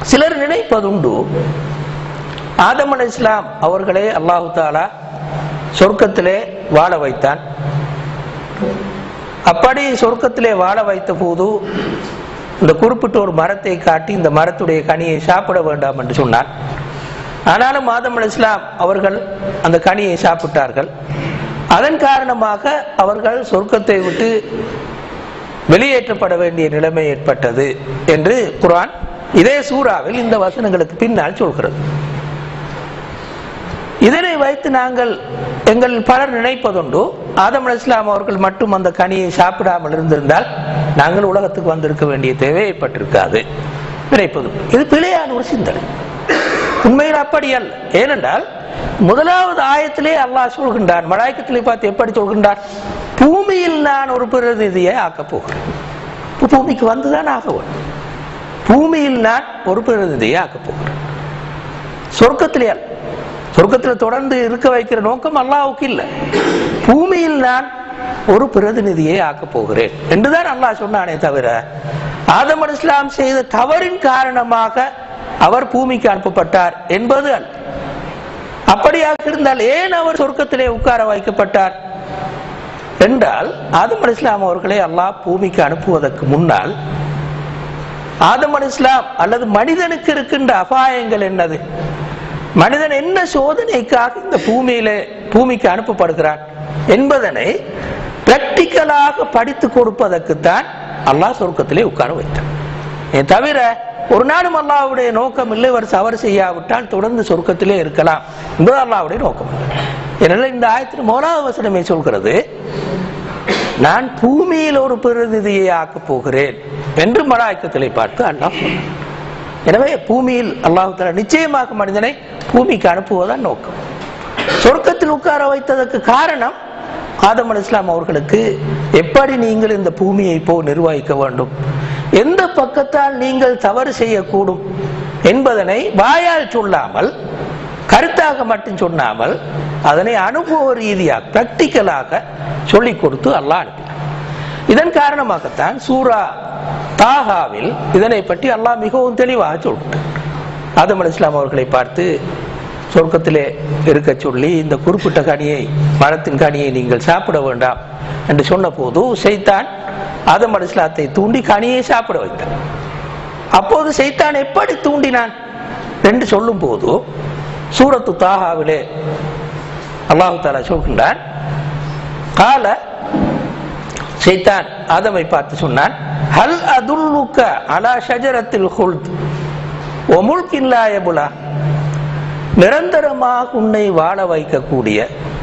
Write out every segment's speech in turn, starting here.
சிலர் நினைப்பதுண்டு ஆதம் அலை இஸ்லாம் அவர்களே அல்லாஹு தாலா சொர்க்கத்திலே வாழ வைத்தான் அப்படி சொர்க்கத்திலே வாழ வைத்த போது இந்த குறிப்பிட்ட ஒரு மரத்தை காட்டி இந்த மரத்துடைய கனியை சாப்பிட வேண்டாம் என்று சொன்னார் ஆனாலும் ஆதம் அலை இஸ்லாம் அவர்கள் அந்த கனியை சாப்பிட்டார்கள் அதன் காரணமாக அவர்கள் சொர்க்கத்தை விட்டு வெளியேற்றப்பட வேண்டிய நிலைமை ஏற்பட்டது என்று குர்ஆன் இதே சூறாவில் இந்த வசனங்களுக்கு பின்னால் சொல்கிறது இதனை வைத்து நாங்கள் எங்கள் பலர் நினைப்பதுண்டு ஆதம் அலைஹிஸ் இஸ்லாம் அவர்கள் மட்டும் அந்த கனியை சாப்பிடாமல் இருந்திருந்தால் நாங்கள் உலகத்துக்கு வந்திருக்க வேண்டிய தேவை ஏற்பட்டிருக்காது நினைப்பது இது பிழையான ஒரு சிந்தனை உண்மையில் அப்படி அல்ல ஏனென்றால் முதலாவது ஆயத்திலே அல்லாஹ் சொல்கின்றான் மலாய்க்கத்திலே பார்த்து எப்படி சொல்கின்றான் பூமியில் நான் ஒரு பிரதிநிதியை ஆக்கப் போகிறேன் இப்ப பூமிக்கு வந்துதான் ஆக வேண்டும் பூமியில் நான் ஒரு பிரதிநிதியை ஆக்கப் போகிறேன் சொர்க்கத்திலே அல்ல சொர்க்கத்தில் தொடர்ந்து இருக்க வைக்கிற நோக்கம் அல்லாவுக்கு இல்லை பூமியில் நான் ஒரு பிரதிநிதியை ஆக்கப் போகிறேன் என்றுதான் அல்லாஹ் சொன்னானே தவிர ஆதம் அலைஹிஸ் இஸ்லாம் செய்த தவறின் காரணமாக அவர் பூமிக்கு அனுப்பப்பட்டார் என்பது அல்ல அப்படியாக இருந்தால் ஏன் அவர் சொர்க்கத்திலே உட்கார வைக்கப்பட்டார் என்றால் ஆதம் அலி இஸ்லாம் அவர்களை அல்லாஹ் பூமிக்கு அனுப்புவதற்கு முன்னால் ஆதம் அலி இஸ்லாம் அல்லது மனிதனுக்கு இருக்கின்ற அபாயங்கள் என்னது மனிதன் என்ன சோதனைக்காக இந்த பூமியில பூமிக்கு அனுப்பப்படுகிறான் என்பதனை பிராக்டிக்கலாக படித்து கொடுப்பதற்குத்தான் அல்லாஹ் சொர்க்கத்திலே உட்கார வைத்தான் ஏன் தவிர ஒரு நாளும் அல்லாவுடைய நோக்கம் இல்லை இவர் தவறு செய்யாவிட்டால் தொடர்ந்து சொர்க்கத்திலே இருக்கலாம் என்பது அல்லாவுடைய நோக்கம் எனவே இந்த ஆயத்தில் மோலாவது வசனமே சொல்கிறது நான் பூமியில் ஒரு பிரதிநிதியை ஆக்கப் போகிறேன் என்று மலாய்க்கத்திலே பார்த்து அல்லாஹ் சொன்னான் எனவே பூமியில் அல்லாஹு தஆலா நிச்சயமாக மனிதனை பூமிக்கு அனுப்புவதுதான் நோக்கம் சொர்க்கத்தில் உட்கார வைத்ததற்கு காரணம் ஆதம் அலி இஸ்லாம் அவர்களுக்கு எப்படி நீங்கள் இந்த பூமியை போ நிர்வகிக்க வேண்டும் எந்த பக்கத்தால் நீங்கள் தவறு செய்யக்கூடும் என்பதனை வாயால் சொல்லாமல் கருத்தாக மட்டும் சொன்னாமல் அதனை அனுபவ ரீதியாக பிராக்டிக்கலாக சொல்லிக் கொடுத்து அல்லாஹ் அனுப்பினார் இதன் காரணமாகத்தான் சூரா தாகாவில் இதனை பற்றி அல்லாஹ் மிகவும் தெளிவாக சொல்கிறார் ஆதம் அலி இஸ்லாம் அவர்களை பார்த்து சொர்க்கத்திலே இருக்க சொல்லி இந்த குறிப்பிட்ட கனியை மரத்தின் கனியை நீங்கள் சாப்பிட வேண்டாம் என்று சொன்ன போது செய்தான் ஆதம் அலி இஸ்லாத்தை தூண்டி கனியை சாப்பிட வைத்தான் அப்போது செய்தான் எப்படி தூண்டினான் என்று சொல்லும் போது சூரத்து தாகாவிலே அல்லாஹு தாலா சொல்கின்றான் கால சைத்தான் ஆதமை பார்த்து சொன்னான் ஹல் அதுல்லுக்க அலா ஷஜரத்தில் ஹுல்த் ஒமுல்கில்லாயபுலா நிரந்தரமாக உன்னை வாழ வைக்கக்கூடிய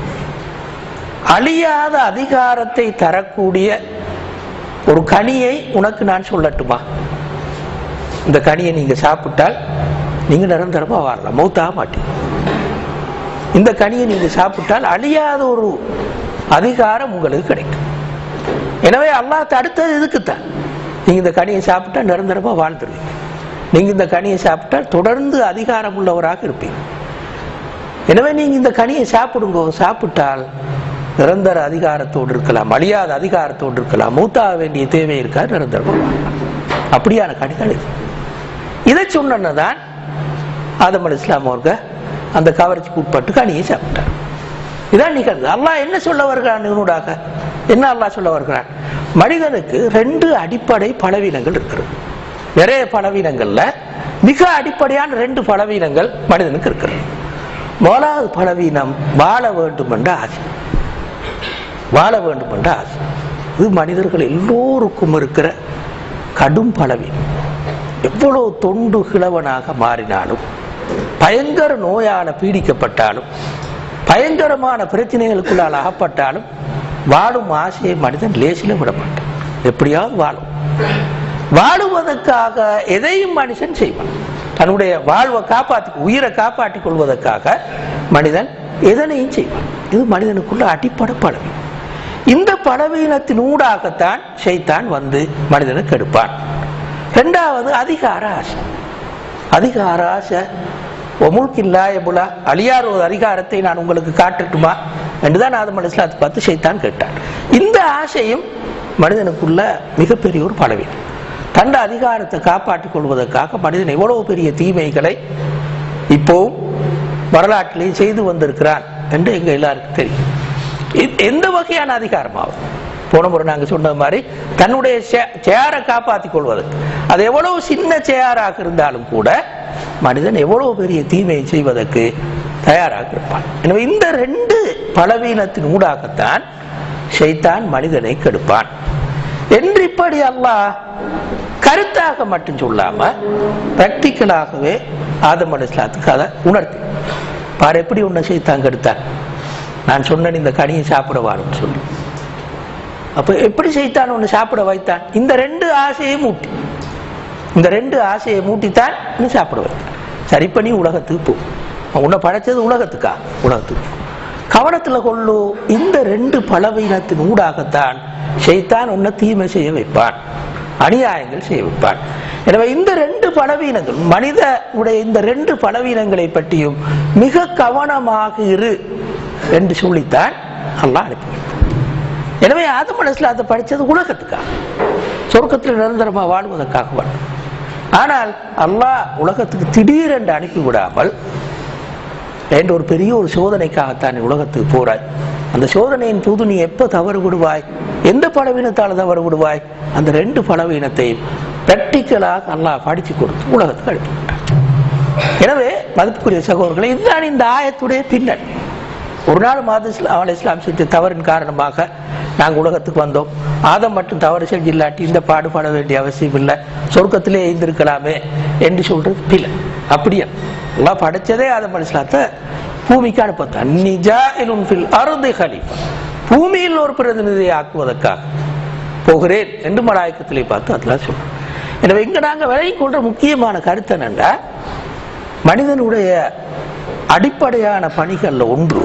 அழியாத அதிகாரத்தை தரக்கூடிய ஒரு கனியை உனக்கு நான் சொல்லட்டுமா இந்த கனியை நீங்க சாப்பிட்டால் நீங்க நிரந்தரமா வாழலாம் மௌத்தாக மாட்டீங்க இந்த கனியை நீங்க சாப்பிட்டால் அழியாத ஒரு அதிகாரம் உங்களுக்கு கிடைக்கும் எனவே அல்லாஹ் தடுத்தது இதுக்குத்தான் நீங்க இந்த கனியை சாப்பிட்டா நிரந்தரமா வாழ்ந்துருவீங்க நீங்க இந்த கனியை சாப்பிட்டால் தொடர்ந்து அதிகாரம் உள்ளவராக இருப்பீங்க எனவே நீங்க இந்த கனியை சாப்பிடுங்க சாப்பிட்டால் நிரந்தர அதிகாரத்தோடு இருக்கலாம் அழியாத அதிகாரத்தோடு இருக்கலாம் மூத்தாக வேண்டிய தேவை இருக்கா நிரந்தரமா வாழலாம் அப்படியான கனிகள் இது இதை சொன்னதான் ஆதம் அலி இஸ்லாம் அவர்கள் அந்த கவர்ச்சிக்கு உட்பட்டு கனியை சாப்பிட்டார் இதான் நிகழ்ந்து அல்லாஹ் என்ன சொல்ல வருகிறான் இவனூடாக என்ன அல்லாஹ் சொல்ல வருகிறான் மனிதனுக்கு ரெண்டு அடிப்படை பலவீனங்கள் இருக்கிறது நிறைய பலவீனங்கள்ல மிக அடிப்படையான ரெண்டு பலவீனங்கள் மனிதனுக்கு இருக்கிறது முதலாவது பலவீனம் வாழ வேண்டும் என்ற ஆசை வாழ வேண்டும் என்ற ஆசை இது மனிதர்கள் எல்லோருக்கும் இருக்கிற கடும் பலவீனம் எவ்வளவு தொண்டு கிழவனாக மாறினாலும் பயங்கர நோயால பீடிக்கப்பட்டாலும் பயங்கரமான பிரச்சனைகளுக்குள்ளால் அகப்பட்டாலும் வாழும் ஆசையை மனிதன் லேசில விட மாட்டான் எப்படியாவது வாழும் வாழுவதற்காக எதையும் மனுஷன் செய்வான் தன்னுடைய வாழ்வை காப்பாற்றி உயிரை காப்பாற்றிக் கொள்வதற்காக மனிதன் எதனையும் செய்வான் இது மனிதனுக்குள்ள அடிப்படை பலவீனம் இந்த பலவீனத்தின் ஊடாகத்தான் ஷைத்தான் வந்து மனிதனை கெடுப்பான் இரண்டாவது அதிகார ஆசை அதிகார ஆசை ஒமுழ்கில்லாயபுலா அழியார் ஒரு அதிகாரத்தை நான் உங்களுக்கு காட்டட்டுமா என்றுதான் ஆதம் அலி இஸ்லாத்தை பார்த்து ஷைத்தான் கேட்டான் இந்த ஆசையும் மனிதனுக்குள்ள மிகப்பெரிய ஒரு பலவீனம் தண்ட அதிகாரத்தை காப்பாற்றிக் கொள்வதற்காக மனிதன் எவ்வளவு பெரிய தீமைகளை இப்போவும் வரலாற்றிலே செய்து வந்திருக்கிறான் என்று எங்க எல்லாருக்கும் தெரியும் இது எந்த வகையான அதிகாரமாகும் போன முறை நாங்க சொன்ன மாதிரி தன்னுடைய சேரை காப்பாற்றிக் கொள்வதற்கு அது எவ்வளவு சின்ன சேராக இருந்தாலும் கூட மனிதன் எவ்வளவு பெரிய தீமையை செய்வதற்கு தயாராக இருப்பான் எனவே இந்த ரெண்டு பலவீனத்தின் ஊடாகத்தான் ஷைத்தான் மனிதனை கெடுப்பான் என்று இப்படி அல்லாஹ் கருத்தாக மட்டும் சொல்லாம பிராக்டிக்கலாகவே ஆதம் அலிஸ்லாத்துக்கு அதை உணர்த்தி பாரு எப்படி உன்னை செய்தான் கெடுத்தான் நான் சொன்னேன் இந்த கனியை சாப்பிட வாழும் சொல்லி அப்ப எப்படி செய்தான் ஒன்று சாப்பிட வைத்தான் இந்த ரெண்டு ஆசையை மூட்டி இந்த ரெண்டு ஆசையை மூட்டித்தான் நீ சாப்பிட வைத்தான் சரி பண்ணி உலகத்துக்கு போ உன்னை படைச்சது உலகத்துக்கா உலகத்துக்கு போ. கவனத்துல கொள்ளு இந்த ரெண்டு பலவீனத்தின் ஊடாகத்தான் செய்தான் உன்னை தீமை செய்ய வைப்பான் அநியாயங்கள் செய்ய வைப்பான் எனவே இந்த ரெண்டு பலவீனங்கள் மனித உடைய இந்த ரெண்டு பலவீனங்களை பற்றியும் மிக கவனமாக இரு என்று சொல்லித்தான் அல்லாஹ் அனுப்பி வைத்தான். எனவே ஆதம் அலிஸ்லாத்தை படித்தது உலகத்துக்காக சொர்க்கத்தில் நிரந்தரமாக வாழ்வதற்காக வாழ் ஆனால் அல்லாஹ் உலகத்துக்கு திடீரென்று அனுப்பி விடாமல் என்ற ஒரு பெரிய ஒரு சோதனைக்காகத்தான் நீ உலகத்துக்கு போறாய் அந்த சோதனையின் போது நீ எப்ப தவறு விடுவாய் எந்த பலவீனத்தால் தவறு விடுவாய் அந்த ரெண்டு பலவீனத்தையும் பிராக்டிக்கலாக அல்லாஹ் படிச்சு கொடுத்து உலகத்துக்கு அனுப்பி விட்டான். எனவே மதிப்புக்குரிய சகோதரர்களை இதுதான் இந்த ஆயத்துடைய பின்னணி ஒரு நாள் மாத அலை இஸ்லாம் செஞ்ச தவறின் காரணமாக நாங்கள் உலகத்துக்கு வந்தோம் ஆதம் மட்டும் தவறு செஞ்சு இல்லாட்டி இந்த பாடுபட வேண்டிய அவசியம் இல்லை சொர்க்கத்திலே இருந்திருக்கலாமே என்று சொல்றது பிள்ளை அப்படியா எல்லாம் படைச்சதே ஆதம் அலை இஸ்லாத்தை பூமிக்கு அனுப்பத்தான் நிஜாயிலுன் ஃபில் அருது ஹலீஃபா பூமியில் ஒரு பிரதிநிதியை ஆக்குவதற்காக போகிறேன் என்று மலாயக்கத்திலே பார்த்து அதெல்லாம் சொல்றோம் எனவே இங்க நாங்க விலகி கொள்ற முக்கியமான கருத்து என்னன்னா மனிதனுடைய அடிப்படையான பணிகள்ல ஒன்று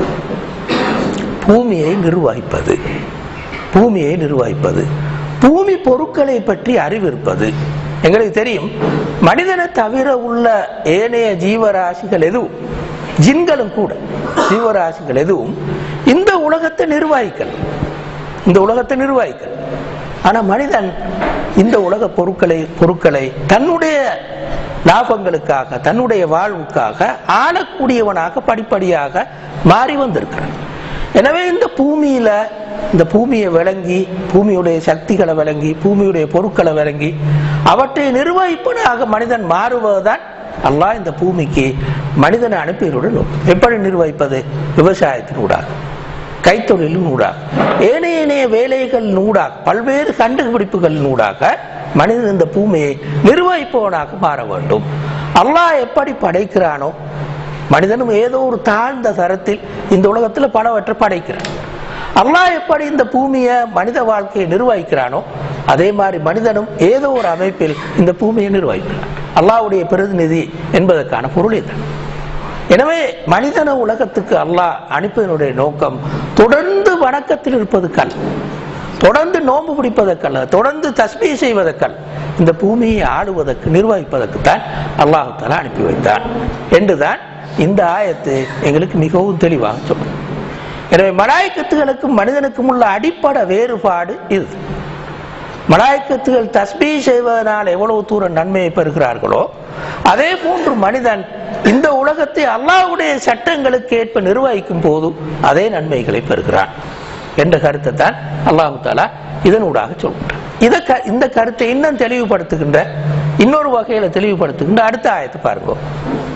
பூமியை நிர்வகிப்பது பூமியை நிர்வகிப்பது பூமி பொருட்களை பற்றி அறிவிருப்பது எங்களுக்கு தெரியும் மனிதனை தவிர உள்ள ஏனைய ஜீவராசிகள் எதுவும் ஜின்களும் கூட ஜீவராசிகள் எதுவும் இந்த உலகத்தை நிர்வகிக்கல் இந்த உலகத்தை நிர்வகிக்கல் ஆனா மனிதன் இந்த உலக பொருட்களை பொருட்களை தன்னுடைய லாபங்களுக்காக தன்னுடைய வாழ்வுக்காக ஆளக்கூடியவனாக படிப்படியாக மாறி வந்திருக்கிறான் எனவே இந்த பூமியில இந்த பூமியை விளங்கி பூமியுடைய சக்திகளை விளங்கி பூமியுடைய பொருட்களை விளங்கி அவற்றை நிர்வகிப்பனாக மனிதன் மாறுவதுதான் அல்லாஹ் இந்த பூமிக்கு மனிதனை அனுப்பியருடன் எப்படி நிர்வகிப்பது விவசாயத்தின் ஊடாக கைத்தொழிலின் ஊடாக ஏனைய ஏனைய வேலைகள் ஊடாக பல்வேறு கண்டுபிடிப்புகள் ஊடாக மனிதன் இந்த பூமியை நிர்வகிப்பவனாக மாற வேண்டும் அல்லாஹ் எப்படி படைக்கிறானோ மனிதனும் ஏதோ ஒரு தாழ்ந்த தரத்தில் இந்த உலகத்தில் பலவற்றை படைக்கிறான் அல்லாஹ் எப்படி இந்த பூமியை மனித வாழ்க்கையை நிர்வகிக்கிறானோ அதே மாதிரி மனிதனும் ஏதோ ஒரு அமைப்பில் இந்த பூமியை நிர்வகிக்கிறான் அல்லாஹ்வுடைய பிரதிநிதி என்பதற்கான பொருள் இதுதான் எனவே மனிதன உலகத்துக்கு அல்லாஹ் அனுப்பியனுடைய நோக்கம் தொடர்ந்து வணக்கத்தில் இருப்பதுக்கல் தொடர்ந்து நோன்பு பிடிப்பதற்கல்ல தொடர்ந்து தஸ்மீ செய்வதற்கல் இந்த பூமியை ஆளுவதற்கு நிர்வகிப்பதற்கு தான் அல்லாஹு தலா அனுப்பி வைத்தான் என்றுதான் இந்த ஆயத்து எங்களுக்கு மிகவும் தெளிவாக சொல்லும் எனவே மலாய்க்கத்துகளுக்கும் மனிதனுக்கும் உள்ள அடிப்படை வேறுபாடு இது மலாய்க்கத்துகள் தஸ்மீ செய்வதனால் எவ்வளவு தூரம் நன்மையை பெறுகிறார்களோ அதே போன்று மனிதன் இந்த உலகத்தை அல்லாஹ்வுடைய சட்டங்களுக்கு ஏற்ப நிர்வகிக்கும் போது அதே நன்மைகளை பெறுகிறான் என்ற கருத்தை தான் அல்லாஹு தாலா இதனூடாக சொல்கிறான் இத க- இந்த கருத்தை இன்னும் தெளிவுபடுத்துகின்ற இன்னொரு வகையில தெளிவுபடுத்துகின்ற அடுத்த ஆயத்தை பாருங்க